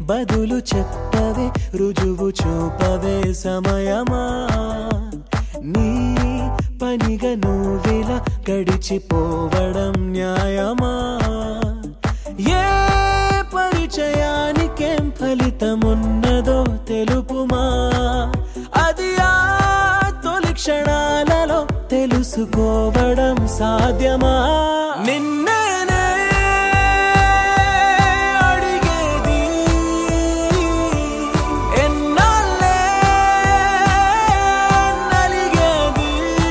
బదులు చెప్పవే రుజువు చూపవే సమయమా నీ పనిగా నువ్విలా గడిచిపోవడం న్యాయమా ఏ పరిచయానికేం ఫలితమున్నదో తెలుపుమా అది ఆ తొలి క్షణాలలో తెలుసుకోవడం సాధ్యమా నిన్నేనే అడిగేది ఎన్నాళ్ళే నలిగేది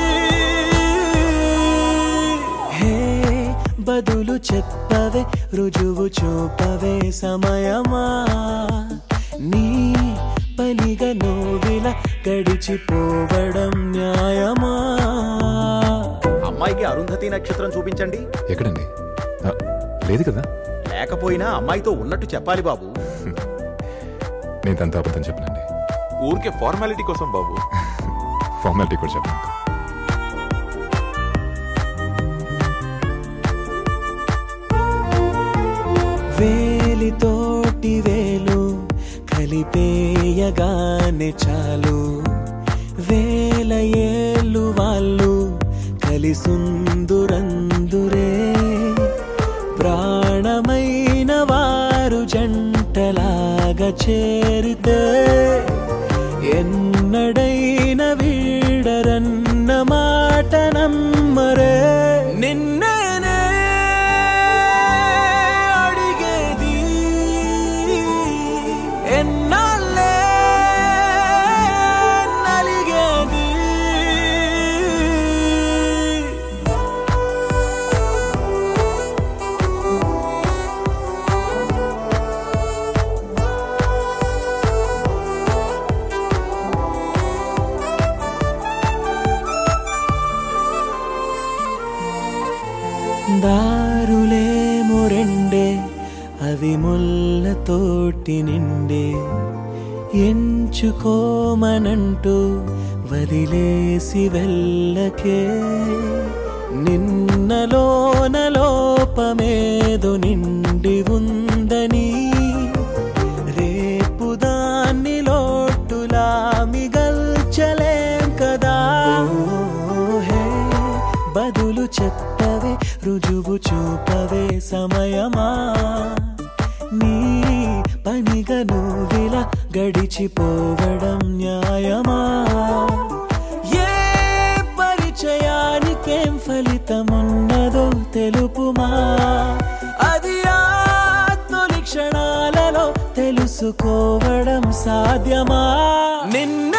హే బదులు చెప్పవే రుజువు చూపవే సమయమా నీ పనిగా నోవిలా గడిచిపోవడం న్యాయమా అమ్మాయికి అరుంధతి నక్షత్రం చూపించండి ఎక్కడండి ఆ, లేదు కదా లేకపోయినా అమ్మాయితో ఉన్నట్టు చెప్పాలి బాబు నేను తనతో అబద్ధం చెప్పనండి ఊరికే ఫార్మాలిటీ కోసం బాబు ఫార్మాలిటీ కూడా చెప్పను వేలితోటి వేలు కలిపేయగానే చాలు వేల ఏళ్ళు వాళ్ళు కలిసుందురందురే ప్రాణమైన వారు జంటలాగా చేరితే ఎన్నడైన వీడరన్న మాట నమ్మరే నిన్నేనే అడిగేది ఎన్నాళ్ళే నలిగేది దారులేమో రెండే అవి ముళ్ళతోటి నిండే ఎంచుకోమనంటూ వదిలేసి వెళ్ళకే నిన్నలోన లోపమేదో నిండి ఉందని రేపు దాన్ని లోటులా మిగల్చలేం కదా ఓహే బదులు చెప్పవే రుజువు చూపవే సమయమా నీ పనిగా నువ్విలా గడిచిపోవడం న్యాయమా ఏ పరిచయానికేం ఫలితమున్నదో తెలుపుమా అది ఆ తొలి క్షణాలలో తెలుసుకోవడం సాధ్యమా నిన్న